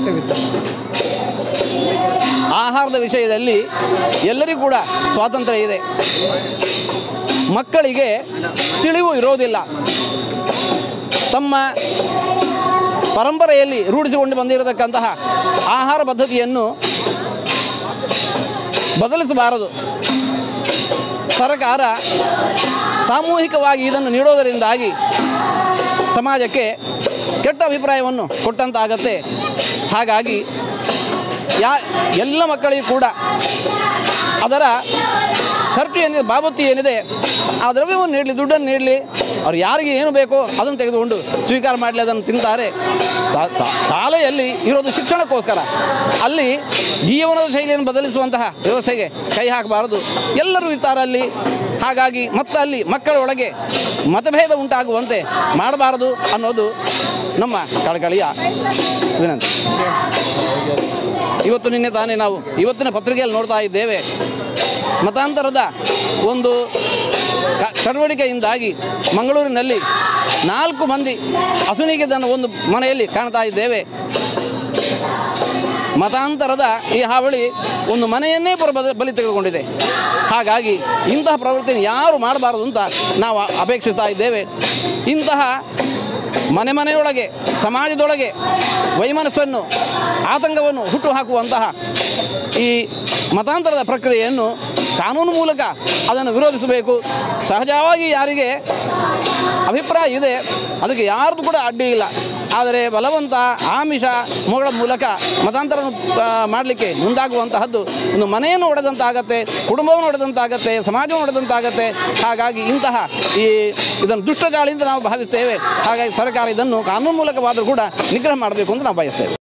ಅಗತ್ಯವಿತ್ತು ಆಹಾರದ ವಿಷಯದಲ್ಲಿ ಎಲ್ಲರಿಗೂ ಕೂಡ ಸ್ವಾತಂತ್ರ್ಯ ಇದೆ ಮಕ್ಕಳಿಗೆ ತಿಳಿವು ಇರೋದಿಲ್ಲ ತಮ್ಮ ಪರಂಪರೆಯಲ್ಲಿ ರೂಢಿಸಿಕೊಂಡು ಬಂದಿರತಕ್ಕಂತಹ ಆಹಾರ ಪದ್ಧತಿಯನ್ನು ಬದಲಿಸಬಾರದು ಸರ್ಕಾರ ಸಾಮೂಹಿಕವಾಗಿ ಇದನ್ನು ನೀಡೋದರಿಂದಾಗಿ ಸಮಾಜಕ್ಕೆ ಕೆಟ್ಟ ಅಭಿಪ್ರಾಯವನ್ನು ಕೊಟ್ಟಂತಾಗತ್ತೆ ಹಾಗಾಗಿ ಯಾ ಎಲ್ಲ ಮಕ್ಕಳಿಗೂ ಕೂಡ ಅದರ ಖರ್ಚು ಏನಿದೆ ಬಾಬತ್ತು ಏನಿದೆ ಆ ದ್ರವ್ಯವನ್ನು ನೀಡಲಿ ದುಡ್ಡನ್ನು ನೀಡಲಿ ಅವ್ರು ಯಾರಿಗೆ ಏನು ಬೇಕೋ ಅದನ್ನು ತೆಗೆದುಕೊಂಡು ಸ್ವೀಕಾರ ಮಾಡಲಿ ಅದನ್ನು ತಿಂತಾರೆ ಸಾ- ಸಾ- ಶಾಲೆಯಲ್ಲಿ ಇರೋದು ಶಿಕ್ಷಣಕ್ಕೋಸ್ಕರ ಅಲ್ಲಿ ಜೀವನದ ಶೈಲಿಯನ್ನು ಬದಲಿಸುವಂತಹ ವ್ಯವಸ್ಥೆಗೆ ಕೈ ಹಾಕಬಾರದು ಎಲ್ಲರೂ ಇರ್ತಾರೆ ಅಲ್ಲಿ ಹಾಗಾಗಿ ಮತ್ತೆ ಅಲ್ಲಿ ಮಕ್ಕಳ ಒಳಗೆ ಮತಭೇದ ಉಂಟಾಗುವಂತೆ ಮಾಡಬಾರದು ಅನ್ನೋದು ನಮ್ಮ ಕಳಕಳಿಯ ವಿನಂತಿ ಇವತ್ತು ನಿನ್ನೆ ತಾನೇ ನಾವು ಇವತ್ತಿನ ಪತ್ರಿಕೆಯಲ್ಲಿ ನೋಡ್ತಾ ಇದ್ದೇವೆ ಮತಾಂತರದ ಒಂದು ಕ ಚಟುವಟಿಕೆಯಿಂದಾಗಿ ಮಂಗಳೂರಿನಲ್ಲಿ ನಾಲ್ಕು ಮಂದಿ ಅಸುನೀಗಿದ್ದನ್ನು ಒಂದು ಮನೆಯಲ್ಲಿ ಕಾಣ್ತಾ ಇದ್ದೇವೆ ಮತಾಂತರದ ಈ ಹಾವಳಿ ಒಂದು ಮನೆಯನ್ನೇ ಪುರ ಬದ ಬಲಿ ತೆಗೆದುಕೊಂಡಿದೆ ಹಾಗಾಗಿ ಇಂತಹ ಪ್ರವೃತ್ತಿಯನ್ನು ಯಾರು ಮಾಡಬಾರದು ಅಂತ ನಾವು ಅಪೇಕ್ಷಿಸ್ತಾ ಇದ್ದೇವೆ ಇಂತಹ ಮನೆ ಮನೆಯೊಳಗೆ ಸಮಾಜದೊಳಗೆ ವೈಮನಸ್ಸನ್ನು ಆತಂಕವನ್ನು ಹುಟ್ಟುಹಾಕುವಂತಹ ಈ ಮತಾಂತರದ ಪ್ರಕ್ರಿಯೆಯನ್ನು ಕಾನೂನು ಮೂಲಕ ಅದನ್ನು ವಿರೋಧಿಸಬೇಕು ಸಹಜವಾಗಿ ಯಾರಿಗೆ ಅಭಿಪ್ರಾಯ ಇದೆ ಅದಕ್ಕೆ ಯಾರ್ದು ಕೂಡ ಅಡ್ಡಿ ಇಲ್ಲ ಆದರೆ ಬಲವಂತ ಆಮಿಷ ಮೊಗಳ ಮೂಲಕ ಮತಾಂತರ ಮಾಡಲಿಕ್ಕೆ ಮುಂದಾಗುವಂತಹದ್ದು ಒಂದು ಮನೆಯನ್ನು ಒಡೆದಂತಾಗತ್ತೆ ಕುಟುಂಬವನ್ನು ಒಡೆದಂತಾಗತ್ತೆ ಸಮಾಜವನ್ನು ಒಡೆದಂತಾಗತ್ತೆ ಹಾಗಾಗಿ ಇಂತಹ ಈ ಇದನ್ನು ದುಷ್ಟಜಾಳಿಯಿಂದ ನಾವು ಭಾವಿಸ್ತೇವೆ ಹಾಗಾಗಿ ಸರ್ಕಾರ ಇದನ್ನು ಕಾನೂನು ಮೂಲಕವಾದರೂ ಕೂಡ ನಿಗ್ರಹ ಮಾಡಬೇಕು ಅಂತ ನಾವು ಬಯಸ್ತೇವೆ